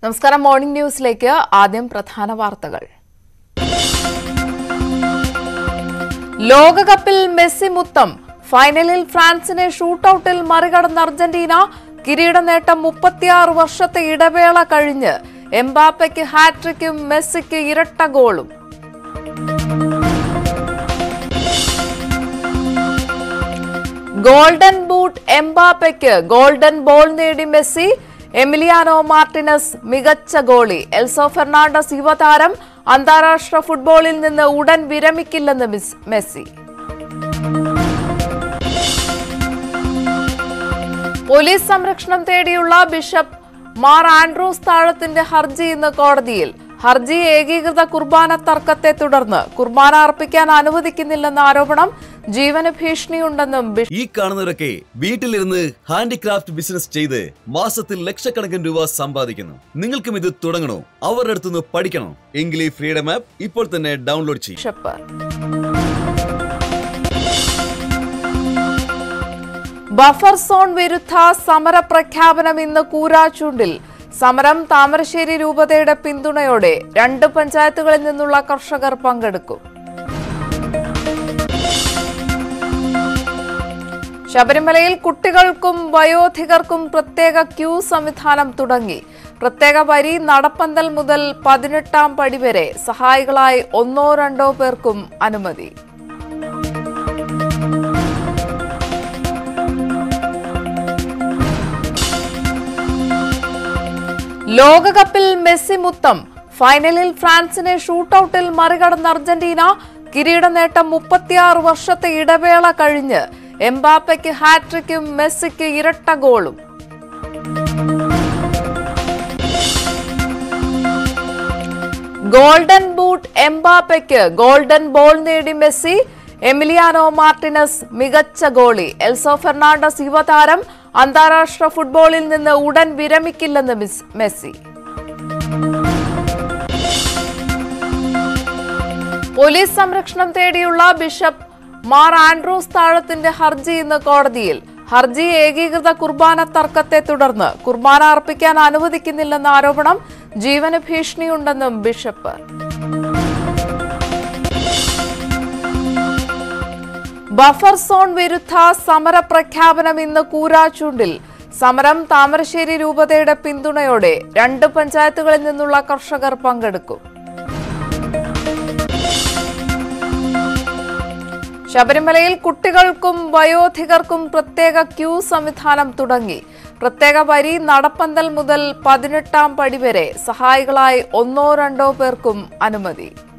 നമസ്കാരം മോർണിംഗ് ന്യൂസിലേക്ക് ആദ്യം പ്രധാന വാർത്തകൾ ലോകകപ്പിൽ മെസ്സി മുത്തം ഫൈനലിൽ ഫ്രാൻസിനെ ഷൂട്ടൌട്ടിൽ മറികടന്ന അർജന്റീന കിരീട നേട്ടം മുപ്പത്തിയാറ് വർഷത്തെ ഇടവേള കഴിഞ്ഞ് എംബാപ്പയ്ക്ക് ഹാട്രിക്കും മെസ്സിക്ക് ഇരട്ട ഗോളും ഗോൾഡൻ ബൂട്ട് എംബാപ്പയ്ക്ക് ഗോൾഡൻ ബോൾ നേടി മെസ്സി എമിലിയാനോ മാർട്ടിനസ് മികച്ച ഗോളി എൽസോ ഫെർണാണ്ടസ് യുവതാരം അന്താരാഷ്ട്ര ഫുട്ബോളിൽ നിന്ന് ഉടൻ വിരമിക്കില്ലെന്ന് മിസ്- മെസ്സി പോലീസ് സംരക്ഷണം തേടിയുള്ള ബിഷപ്പ് മാർ ആൻഡ്രൂസ് താഴത്തിന്റെ ഹർജി ഇന്ന് കോടതിയിൽ ഹർജി ഏകീകൃത കുർബാന തർക്കത്തെ തുടർന്ന് കുർബാന അർപ്പിക്കാൻ അനുവദിക്കുന്നില്ലെന്ന ആരോപണം ജീവന് ഭീഷണിയുണ്ടെന്നും ബിഷപ്പ് ഈ കാണുന്നവരൊക്കെ വീട്ടിലിരുന്ന് ഹാൻഡിക്രാഫ്റ്റ് ബിസിനസ് ചെയ്ത് മാസത്തിൽ ലക്ഷക്കണക്കിന് രൂപ സമ്പാദിക്കുന്നു നിങ്ങൾക്കും ഇത് തുടങ്ങണോ അവരുടെ അടുത്തുനിന്ന് പഠിക്കണോ എങ്കിൽ ഈ ഫ്രീഡം ആപ്പ് ഇപ്പോൾ തന്നെ ഡൗൺലോഡ് ചെയ്യും ബിഷപ്പ് ബഫർ സോൺ വിരുദ്ധ സമര പ്രഖ്യാപനം ഇന്ന് കൂരാച്ചൂണ്ടിൽ സമരം താമരശ്ശേരി രൂപതയുടെ പിന്തുണയോടെ രണ്ട് പഞ്ചായത്തുകളിൽ നിന്നുള്ള കർഷകർ പങ്കെടുക്കും ശബരിമലയിൽ കുട്ടികൾക്കും വയോധികർക്കും പ്രത്യേക ക്യൂ സംവിധാനം തുടങ്ങി പ്രത്യേക വരി നടപ്പന്തൽ മുതൽ പതിനെട്ടാം പടി വരെ സഹായികളായി ഒന്നോ രണ്ടോ പേർക്കും അനുമതി ലോകകപ്പിൽ മെസ്സി മുത്തം ഫൈനലിൽ ഫ്രാൻസിനെ ഷൂട്ടൌട്ടിൽ മറികടന്ന അർജന്റീന കിരീട നേട്ടം മുപ്പത്തിയാറ് വർഷത്തെ ഇടവേള കഴിഞ്ഞ് എംബാപ്പയ്ക്ക് ഹാട്രിക്കും മെസ്സിക്ക് ഇരട്ട ഗോളും ഗോൾഡൻ ബൂട്ട് എംബാപ്പയ്ക്ക് ഗോൾഡൻ ബോൾ നേടി മെസ്സി എമിലിയാനോ മാർട്ടിനസ് മികച്ച ഗോളി എൽസോ ഫെർണാണ്ടസ് യുവതാരം അന്താരാഷ്ട്ര ഫുട്ബോളിൽ നിന്ന് ഉടൻ വിരമിക്കില്ലെന്ന് മിസ്- മെസ്സി പോലീസ് സംരക്ഷണം തേടിയുള്ള ബിഷപ്പ് മാർ ആൻഡ്രൂസ് താഴത്തിന്റെ ഹർജി ഇന്ന് കോടതിയിൽ ഹർജി ഏകീകൃത കുർബാന തർക്കത്തെ തുടർന്ന് കുർബാന അർപ്പിക്കാൻ അനുവദിക്കുന്നില്ലെന്ന ആരോപണം ജീവന് ഭീഷണിയുണ്ടെന്നും ബിഷപ്പ് ബഫർ സോൺ വിരുദ്ധ സമര പ്രഖ്യാപനം ഇന്ന് കൂരാച്ചൂണ്ടിൽ സമരം താമരശ്ശേരി രൂപതയുടെ പിന്തുണയോടെ രണ്ട് പഞ്ചായത്തുകളിൽ നിന്നുള്ള കർഷകർ പങ്കെടുക്കും ശബരിമലയിൽ കുട്ടികൾക്കും വയോധികർക്കും പ്രത്യേക ക്യൂ സംവിധാനം തുടങ്ങി പ്രത്യേക വരി നടപ്പന്തൽ മുതൽ പതിനെട്ടാം പടി വരെ സഹായികളായി ഒന്നോ രണ്ടോ പേർക്കും അനുമതി